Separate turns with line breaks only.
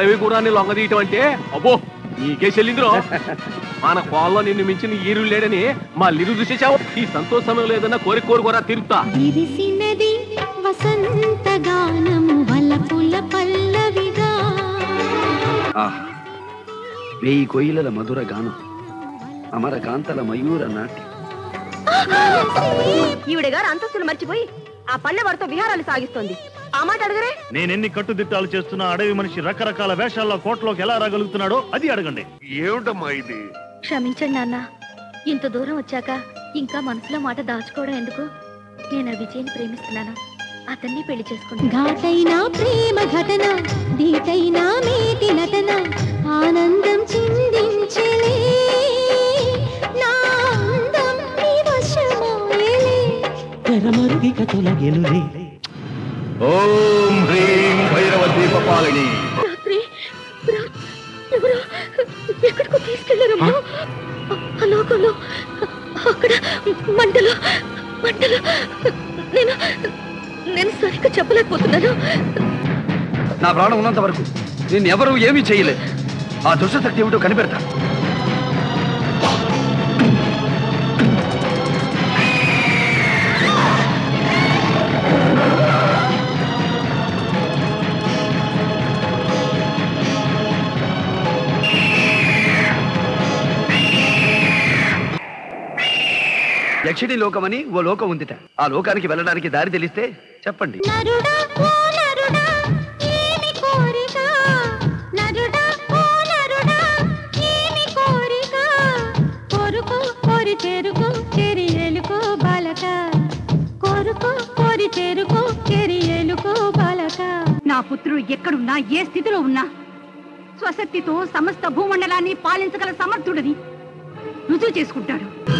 అడవి గురాన్ని లొంగదీయటం అంటే అబ్బో నీకే చెల్లిందిరో మన కోల్లో నిన్ను మించిన ఈరు లేడని మా లిరు చూసేసావు ఈ సంతోష సమయంలో ఏదన్నా కోరిక కోరుకోరా తీరుతా
విరిసినది వసంత గానము వలపుల పల్లవిగా
ఆహా వెయ్యి కొయ్యల మధుర గానం అమర కాంతల మయూర నాట్యం
ఈవిడ గారు అంతస్తులు మర్చిపోయి ఆ పల్లె వారితో విహారాలు సాగిస్తోంది ఆ మాట అడగరే
నేనెన్ని కట్టుదిట్టాలు చేస్తున్నా అడవి మనిషి రకరకాల వేషాల్లో కోటలోకి ఎలా రాగలుగుతున్నాడో అది అడగండి
ఏమిటమ్మా ఇది
క్షమించండి నాన్న ఇంత దూరం వచ్చాక ఇంకా మనసులో మాట దాచుకోవడం ఎందుకు నేను ఆ విజయ్ని ప్రేమిస్తున్నాను అతన్ని పెళ్లి చేసుకుంటాను
ఘాటైన ప్రేమ ఘటన దీటైన మేటి నటన ఆనందం చిందించలే నా అందం నీ వశమాయలే
తెరమరుగిక తొలగెనులే
ఓం హ్రీం భైరవ దీపపాలిని
రాత్రి రా- ఎవరో ఎక్కడికో తీసుకెళ్లారమ్మా ఆ లోకంలో అక్కడ మంటలు మంటలు నేను నేను సరిగ్గా చెప్పలేకపోతున్నాను
నా ప్రాణం ఉన్నంత వరకు నిన్నెవరూ ఏమీ చేయలేదు ఆ దుష్టశక్తి ఏమిటో కనిపెడతా యక్షిణి లోకమని ఓ లోకం ఉందిట ఆ లోకానికి వెళ్ళడానికి దారి తెలిస్తే చెప్పండి
నరుడా ఓ నరుడా ఏమి కోరిక నరుడా ఓ నరుడా ఏమి కోరిక కోరుకో కోరి చేరుకో చెరి ఎలుకో బాలక కోరుకో కోరి చేరుకో చెరి ఎలుకో బాలక
నా పుత్రుడు ఎక్కడున్నా ఏ స్థితిలో ఉన్నా స్వశక్తితో సమస్త భూమండలాన్ని పాలించగల సమర్థుడని రుజువు చేసుకుంటాడు